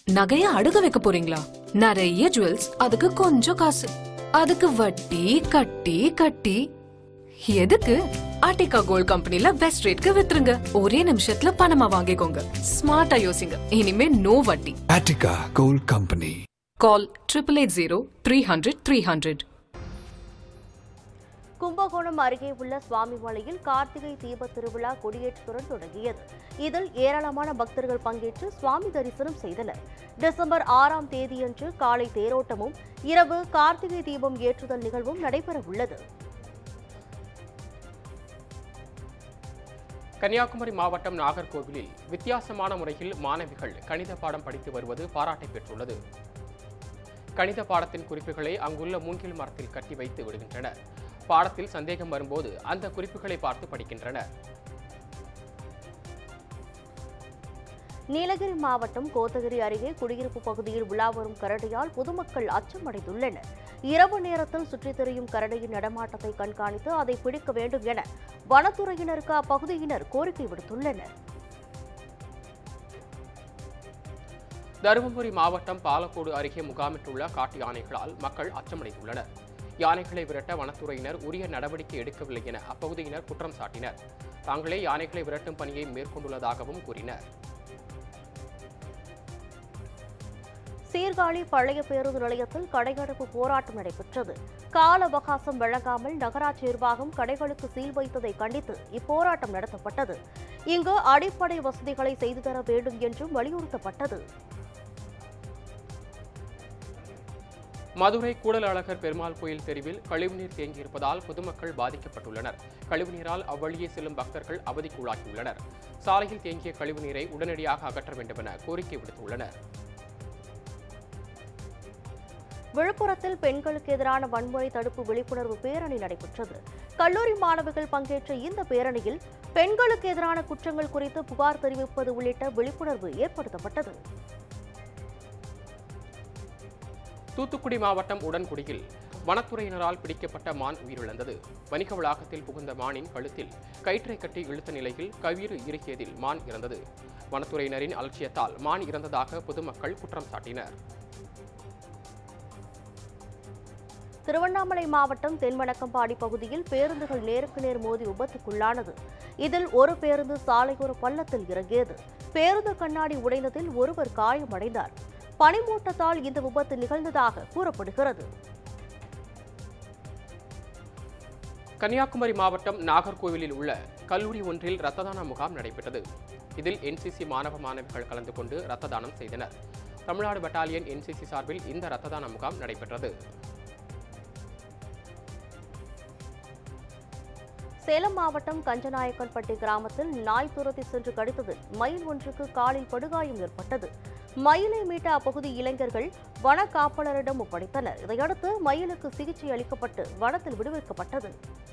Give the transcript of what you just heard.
நகைய அடுக்க வைக்க போறீங்களா நிறைய ஜுவல்ஸ் அதுக்கு கொஞ்சம் காசு அதுக்கு வட்டி கட்டி கட்டி எதுக்கு ஆர்டிகா கோல்ட் கம்பெனில பெஸ்ட் ரேட்க்கு வித்துருங்க ஒரே நிமிஷத்துல பணமா வாங்கிக்கோங்க ஸ்மார்ட்டா யோசிங்க இனிமே நோ வட்டி Attica Gold Company. கால் triple eight zero three hundred three hundred Kumbakonam அருகே உள்ள சுவாமிமலையில் கார்த்திகை தீப திருவிழா கொடியேற்றத்துடன் தொடங்கியது இதில் ஏராளமான பக்தர்கள் பங்கேற்று சுவாமி தரிசனம் செய்தனர் டிசம்பர் ஆறாம் தேதியன்று காலை தேரோட்டமும் இரவு கார்த்திகை தீபம் ஏற்றுதல் நிகழ்வும் நடைபெற உள்ளது கன்னியாகுமரி மாவட்டம் நாகர்கோவிலில் வித்தியாசமான முறையில் மாணவிகள் கணித பாடம் படித்து வருவது பாராட்டை பெற்றுள்ளது கணித பாடத்தின் குறிப்புகளை அங்குள்ள மூங்கில் மரத்தில் கட்டி வைத்து விடுகின்றனர் பாடத்தில் சந்தேகம் வரும்போது அந்த குறிப்புகளை பார்த்து படிக்கின்றனர் நீலகிரி மாவட்டம் கோத்தகிரி அருகே குடியிருப்பு பகுதியில் உலா வரும் கரடியால் பொதுமக்கள் அச்சமடைந்துள்ளனர் இரவு நேரத்தில் சுற்றித் திரியும் கரடியின் நடமாட்டத்தை கண்காணித்து அதை பிடிக்க வேண்டும் என வனத்துறையினருக்கு அப்பகுதியினர் கோரிக்கை விடுத்துள்ளனர் தருமபுரி மாவட்டம் பாலக்கோடு அருகே முகாமிட்டுள்ள காட்டு யானைகளால் மக்கள் அச்சமடைந்துள்ளனர் யானைகளை விரட்ட வனத்துறையினர் உரிய நடவடிக்கை எடுக்கவில்லை என அப்பகுதியினர் குற்றம் சாட்டினர் தாங்களே யானைகளை விரட்டும் பணியை மேற்கொண்டுள்ளதாகவும் கூறினர் சீர்காழி பழைய பேருந்து நிலையத்தில் கடையடைப்பு போராட்டம் நடைபெற்றது கால அவகாசம் வழங்காமல் நகராட்சி நிர்வாகம் கடைகளுக்கு சீல் வைத்ததை கண்டித்து இப்போராட்டம் நடத்தப்பட்டது இங்கு அடிப்படை வசதிகளை செய்து தர வேண்டும் என்றும் வலியுறுத்தப்பட்டது மதுரை கூடல் அழகர் பெருமாள் கோயில் தெருவில் கழிவுநீர் தேங்கியிருப்பதால் பொதுமக்கள் பாதிக்கப்பட்டுள்ளனர் கழிவுநீரால் அவ்வழியே செல்லும் பக்தர்கள் அவதிக்குள்ளாகியுள்ளனர் சாலையில் தேங்கிய கழிவுநீரை உடனடியாக அகற்ற வேண்டும் என கோரிக்கை விடுத்துள்ளனர் விழுப்புரத்தில் பெண்களுக்கு எதிரான வன்முறை தடுப்பு விழிப்புணர்வு பேரணி நடைபெற்றது கல்லூரி மாணவிகள் பங்கேற்ற இந்த பேரணியில் பெண்களுக்கு எதிரான குற்றங்கள் குறித்து புகார் தெரிவிப்பது உள்ளிட்ட விழிப்புணர்வு ஏற்படுத்தப்பட்டது தூத்துக்குடி மாவட்டம் உடன்குடியில் வனத்துறையினரால் பிடிக்கப்பட்ட மான் உயிரிழந்தது வணிக வளாகத்தில் புகுந்த மானின் கழுத்தில் கயிற்றை கட்டி இழுத்த நிலையில் கவிறு இறுக்கியதில் மான் இறந்தது வனத்துறையினரின் அலட்சியத்தால் மான் இறந்ததாக பொதுமக்கள் குற்றம் சாட்டினர் திருவண்ணாமலை மாவட்டம் தென்வணக்கம்பாடி பகுதியில் பேருந்துகள் நேருக்கு நேர் மோதி விபத்துக்குள்ளானது இதில் ஒரு பேருந்து சாலையோர பள்ளத்தில் இறங்கியது பேருந்து கண்ணாடி உடைந்ததில் ஒருவர் காயமடைந்தார் பனிமூட்டத்தால் இந்த விபத்து நிகழ்ந்ததாக கூறப்படுகிறது கன்னியாகுமரி மாவட்டம் நாகர்கோவிலில் உள்ள கல்லூரி ஒன்றில் இரத்த தான முகாம் நடைபெற்றது இதில் என்சிசி மாணவ மாணவிகள் கலந்து கொண்டு இரத்த தானம் செய்தனர் தமிழ்நாடு பட்டாலியன் என்சிசி சார்பில் இந்த இரத்த தான முகாம் நடைபெற்றது சேலம் மாவட்டம் கஞ்சநாயக்கன்பட்டி கிராமத்தில் நாய் துரத்தி சென்று கடித்ததில் மயில் ஒன்றுக்கு காலில் படுகாயம் ஏற்பட்டது மயிலை மீட்ட அப்பகுதி இளைஞர்கள் வன காப்பாளரிடம் ஒப்படைத்தனர் இதையடுத்து மயிலுக்கு சிகிச்சை அளிக்கப்பட்டு வனத்தில் விடுவிக்கப்பட்டது